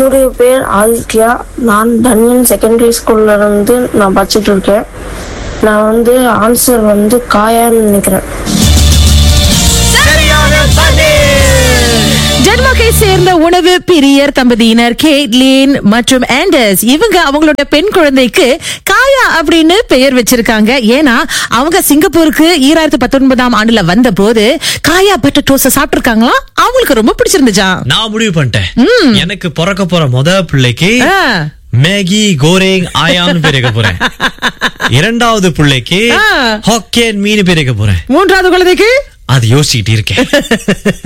என்னுடைய பேர் ஆதித்யா நான் தன்யன் செகண்டரி ஸ்கூல்ல இருந்து நான் படிச்சுட்டு இருக்கேன் நான் வந்து ஆன்சர் வந்து காயான்னு நினைக்கிறேன் டென்மார்க்கை சேர்ந்த உணவு பிரியர் தம்பதியினர் கேட்லின் மற்றும் ஆண்டர்ஸ் இவங்க அவங்களோட பெண் குழந்தைக்கு காயா அப்படின்னு பெயர் வச்சிருக்காங்க ஏன்னா அவங்க சிங்கப்பூருக்கு ஈராயிரத்தி பத்தொன்பதாம் ஆண்டுல வந்த போது காயா பட்டர் டோஸ்ட் சாப்பிட்டிருக்காங்களாம் அவங்களுக்கு ரொம்ப பிடிச்சிருந்துச்சாம் நான் முடிவு பண்ணிட்டேன் எனக்கு பிறக்க போற முத பிள்ளைக்கு ஆ. மேகி கோரேங் ஆயான்னு பேர் வைக்க போறேன் இரண்டாவது பிள்ளைக்கு ஆ. ஹாக்கேன் மீன் பேர் வைக்க போறேன் மூன்றாவது குழந்தைக்கு அது யோசிச்சுட்டு இருக்கேன்